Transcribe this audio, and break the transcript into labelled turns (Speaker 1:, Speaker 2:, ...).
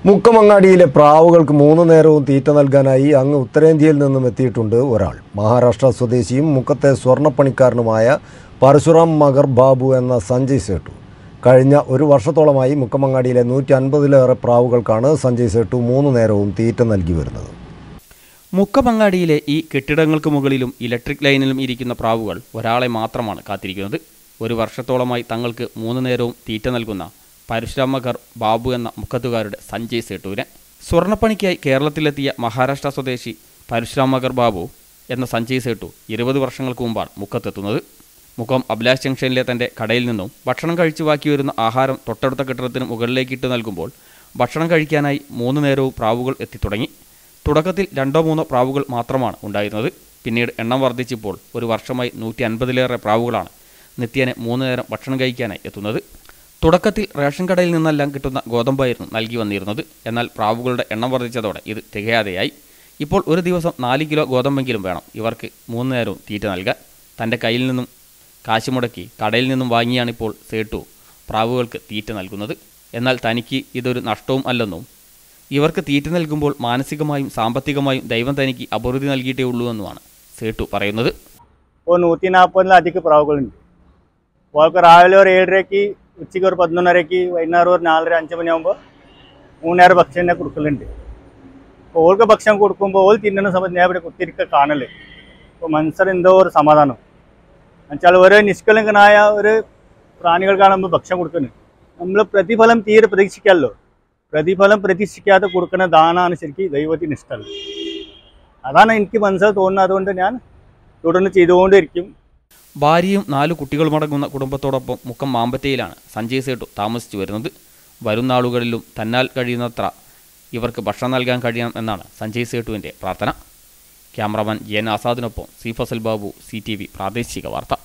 Speaker 1: മുക്കമങ്ങാടിയിലെ പ്രാവുകൾക്ക് മൂന്ന് നേരവും തീറ്റ നൽകാനായി അങ്ങ് ഉത്തരേന്ത്യയിൽ നിന്നും എത്തിയിട്ടുണ്ട് ഒരാൾ മഹാരാഷ്ട്ര സ്വദേശിയും മുക്കത്തെ സ്വർണ്ണപ്പണിക്കാരനുമായ പരശുറാം മഗർ ബാബു എന്ന സഞ്ജയ് സേട്ടു കഴിഞ്ഞ ഒരു വർഷത്തോളമായി മുക്കമങ്ങാടിയിലെ നൂറ്റി അൻപതിലേറെ പ്രാവുകൾക്കാണ് സഞ്ജയ് സേട്ടു മൂന്ന് നേരവും തീറ്റ നൽകി വരുന്നത്
Speaker 2: മുക്കമങ്ങാടിയിലെ ഈ കെട്ടിടങ്ങൾക്ക് മുകളിലും ഇലക്ട്രിക് ലൈനിലും ഇരിക്കുന്ന പ്രാവുകൾ ഒരാളെ മാത്രമാണ് കാത്തിരിക്കുന്നത് ഒരു വർഷത്തോളമായി തങ്ങൾക്ക് മൂന്ന് നേരവും തീറ്റ നൽകുന്ന പരശുരാമകർ ബാബു എന്ന മുക്കത്തുകാരുടെ സഞ്ജയ് സേട്ടുവിനെ സ്വർണ്ണപ്പണിക്കായി കേരളത്തിലെത്തിയ മഹാരാഷ്ട്ര സ്വദേശി പരശുരാമകർ ബാബു എന്ന സഞ്ജയ് സേട്ടു ഇരുപത് വർഷങ്ങൾക്ക് മുമ്പാണ് മുക്കത്തെത്തുന്നത് മുക്കം അഭിലാഷ് ജംഗ്ഷനിലെ തൻ്റെ കടയിൽ നിന്നും ഭക്ഷണം കഴിച്ചു ബാക്കി വരുന്ന ആഹാരം തൊട്ടടുത്ത കെട്ടിടത്തിന് മുകളിലേക്ക് ഇട്ട് നൽകുമ്പോൾ ഭക്ഷണം കഴിക്കാനായി മൂന്ന് നേരവും പ്രാവുകൾ എത്തിത്തുടങ്ങി തുടക്കത്തിൽ രണ്ടോ മൂന്നോ പ്രാവുകൾ മാത്രമാണ് ഉണ്ടായിരുന്നത് പിന്നീട് എണ്ണം വർദ്ധിച്ചപ്പോൾ ഒരു വർഷമായി നൂറ്റി അൻപതിലേറെ പ്രാവുകളാണ് നിത്യേന മൂന്ന് നേരം ഭക്ഷണം കഴിക്കാനായി എത്തുന്നത് തുടക്കത്തിൽ റേഷൻ കടയിൽ നിന്നെല്ലാം കിട്ടുന്ന ഗോതമ്പായിരുന്നു നൽകി വന്നിരുന്നത് എന്നാൽ പ്രാവുകളുടെ എണ്ണം വർദ്ധിച്ചതോടെ ഇത് തികയാതെയായി ഇപ്പോൾ ഒരു ദിവസം നാല് കിലോ ഗോതമ്പെങ്കിലും വേണം ഇവർക്ക് മൂന്ന് നേരവും തീറ്റ നൽകാൻ തൻ്റെ കയ്യിൽ നിന്നും കാശ് മുടക്കി കടയിൽ നിന്നും വാങ്ങിയാണിപ്പോൾ സേട്ടു പ്രാവുകൾക്ക് തീറ്റ നൽകുന്നത് എന്നാൽ തനിക്ക് ഇതൊരു നഷ്ടവും അല്ലെന്നും ഇവർക്ക് തീറ്റ നൽകുമ്പോൾ മാനസികമായും സാമ്പത്തികമായും ദൈവം തനിക്ക് അഭിവൃദ്ധി നൽകിയിട്ടേ ഉള്ളൂ എന്നുമാണ് സേട്ടു പറയുന്നത്
Speaker 3: ഓ നൂറ്റി നാൽപ്പതിലധികം പ്രാവുകളുണ്ട് ഓൾക്ക് രാവിലെ ഒരു ഏഴരയ്ക്ക് ഉച്ചയ്ക്ക് ഒരു പതിനൊന്നരയ്ക്ക് വൈകുന്നേരം ഒരു നാലര അഞ്ച് മണിയാകുമ്പോൾ മൂന്നേരം ഭക്ഷണം തന്നെ കൊടുക്കലുണ്ട് അപ്പോൾ ഓൾക്ക് ഭക്ഷണം കൊടുക്കുമ്പോൾ ഓൾ തിന്നുന്ന സമയത്ത് ഞാൻ ഇവിടെ കുത്തിരിക്ക കാണല് അപ്പോൾ മനസ്സിൽ എന്തോ ഒരു സമാധാനം എന്നുവെച്ചാൽ ഓരോ നിഷ്കളങ്കനായ ഒരു പ്രാണികൾക്കാണ് നമ്മൾ ഭക്ഷണം കൊടുക്കുന്നത് നമ്മൾ പ്രതിഫലം തീരെ പ്രതീക്ഷിക്കാമല്ലോ പ്രതിഫലം പ്രതീക്ഷിക്കാതെ കൊടുക്കുന്ന ദാനാണ് ശരിക്കും ദൈവത്തിന് ഇഷ്ടമല്ല അതാണ് എനിക്ക് മനസ്സിൽ തോന്നുന്നത് അതുകൊണ്ട് ഞാൻ തുടർന്ന് ചെയ്തുകൊണ്ടിരിക്കും
Speaker 2: ഭാര്യയും നാല് കുട്ടികളുമടങ്ങുന്ന കുടുംബത്തോടൊപ്പം മുക്കം മാമ്പറ്റയിലാണ് സഞ്ജയ് സേട്ടു താമസിച്ചു വരുന്നത് വരും നാളുകളിലും തന്നാൽ കഴിയുന്നത്ര ഇവർക്ക് ഭക്ഷണം നൽകാൻ കഴിയണം എന്നാണ് സഞ്ജയ് സേട്ടുവിൻ്റെ പ്രാർത്ഥന ക്യാമറമാൻ ജയൻ ആസാദിനൊപ്പം C Fazal Babu C T V പ്രാദേശിക വാർത്ത